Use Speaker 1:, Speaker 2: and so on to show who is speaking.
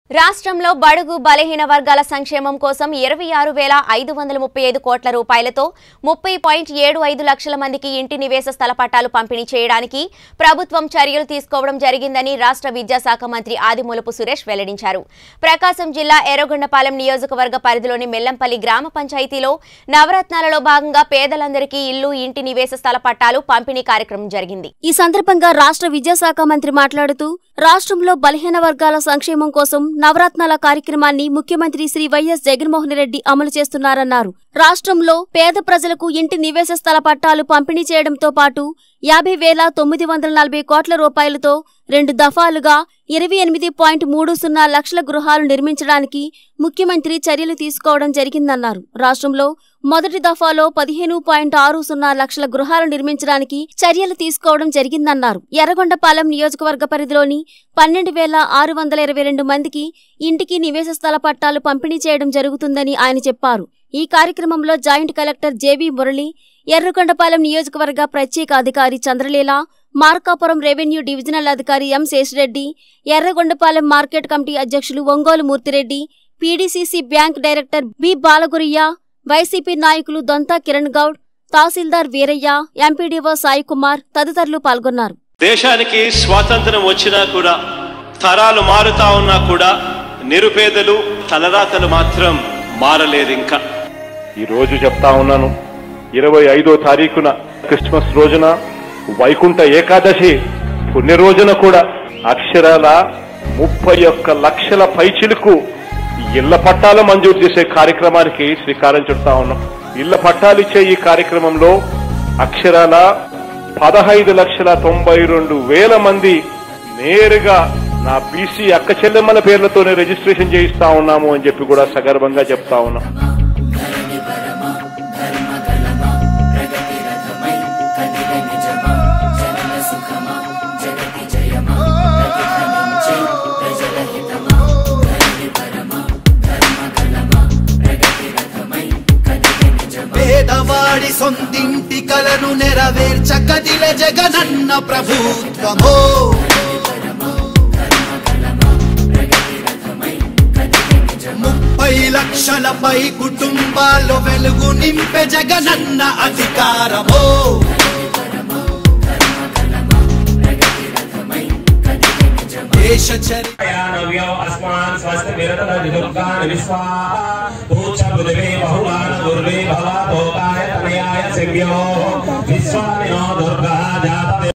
Speaker 1: రాష్ట్రంలో బడుగు బలహీన వర్గాల సంక్షేమం కోసం ఇరవై ఆరు వేల ఐదు వందల ముప్పై ఐదు కోట్ల రూపాయలతో ముప్పై పాయింట్ ఏడు ఐదు లక్షల మందికి ఇంటి నివేశ స్థల పట్టాలు పంపిణీ చేయడానికి ప్రభుత్వం చర్యలు తీసుకోవడం జరిగిందని రాష్ట్ర విద్యాశాఖ మంత్రి ఆదిమూలపు సురేష్ వెల్లడించారు ప్రకాశం జిల్లా ఎర్రగొండపాలెం నియోజకవర్గ పరిధిలోని మెల్లంపల్లి గ్రామ పంచాయతీలో నవరత్నాలలో భాగంగా పేదలందరికీ ఇల్లు ఇంటి నివేశ స్థల పట్టాలు పంపిణీ కార్యక్రమం జరిగింది
Speaker 2: ఈ సందర్భంగా రాష్ట్ర విద్యాశాఖ మంత్రి మాట్లాడుతూ రాష్ట్రంలో బలహీన వర్గాల సంక్షేమం కోసం నవరత్నాల కార్యక్రమాన్ని ముఖ్యమంత్రి శ్రీ వైఎస్ జగన్మోహన్ రెడ్డి అమలు చేస్తున్నారన్నారు రాష్ట్రంలో పేద ప్రజలకు ఇంటి నివేశ స్థల పట్టాలు పంపిణీ చేయడంతో పాటు యాభై వేల తొమ్మిది వందల నలభై కోట్ల రూపాయలతో రెండు దఫాలుగా ఇరవై ఎనిమిది పాయింట్ మూడు సున్నా లక్షల గృహాలు నిర్మించడానికి ముఖ్యమంత్రి చర్యలు తీసుకోవడం జరిగిందన్నారు రాష్ట్రంలో మొదటి దఫాలో పదిహేను పాయింట్ ఆరు సున్నా లక్షల గృహాలు నిర్మించడానికి చర్యలు తీసుకోవడం జరిగిందన్నారు ఎర్రగొండపాలెం నియోజకవర్గ పరిధిలోని పన్నెండు వేల ఆరు వందల ఇరవై రెండు మందికి ఇంటికి నివేశ స్థల పట్టాలు పంపిణీ చేయడం జరుగుతుందని ఆయన చెప్పారు ఈ కార్యక్రమంలో joint collector J B Murali Yerragondapalem నియోజకవర్గ ప్రత్యేక అధికారి చంద్రలీల మార్కాపురం రెవెన్యూ డివిజనల్ అధికారి M Seshireddy Yerragondapalem market committee అధ్యక్షులు Ongole Murthyreddy PDCC bank director B Balagurayya YCP నాయకులు దొంతా కిరణ్ గౌడ్ తహసీల్దార్ వీరయ్య ఎంపీడీఓ సాయి కుమార్ తదితరులు పాల్గొన్నారు
Speaker 3: దేశానికి స్వాతంత్రం వచ్చినా కూడా తరాలు మారుతా ఉన్నా కూడా నిరుపేదలు తలరాతలు మాత్రం మారలేదు ఇంకా
Speaker 4: ఈ రోజు చెప్తా ఉన్నాను ఇరవై ఐదో తారీఖున క్రిస్మస్ రోజున వైకుంఠ ఏకాదశి పుణ్య రోజున కూడా అక్షరాల ముప్పై ఒక్క లక్షల పైచిలకు ఇళ్ల పట్టాలు మంజూరు చేసే కార్యక్రమానికి శ్రీకారం చుడతా ఉన్నాం ఇళ్ల పట్టాలు ఇచ్చే ఈ కార్యక్రమంలో అక్షరాల పదహైదు లక్షల తొంభై రెండు వేల మంది నేరుగా నా బీసీ అక్క చెల్లెమ్మల పేర్లతోనే రిజిస్ట్రేషన్ చేయిస్తా ఉన్నాము అని చెప్పి కూడా సగర్వంగా చెప్తా ఉన్నాం
Speaker 5: పేదవాడి సొంతింటి కలను నెరవేర్చ కదిల జగనన్న ప్రభుత్వమో ముప్పై లక్షలపై కుటుంబాల్లో వెలుగు నింపే జగనన్న అధికారమో దేశ చరి
Speaker 6: నవ్యో అస్మాన్ స్వస్తి విరతదుర్గాని విశ్వాహ పూచ పృథివీ బహుళాన దుర్వే భవ భోగాయ తనయాయ శవ్యో విశ్వామినో దుర్గా జాత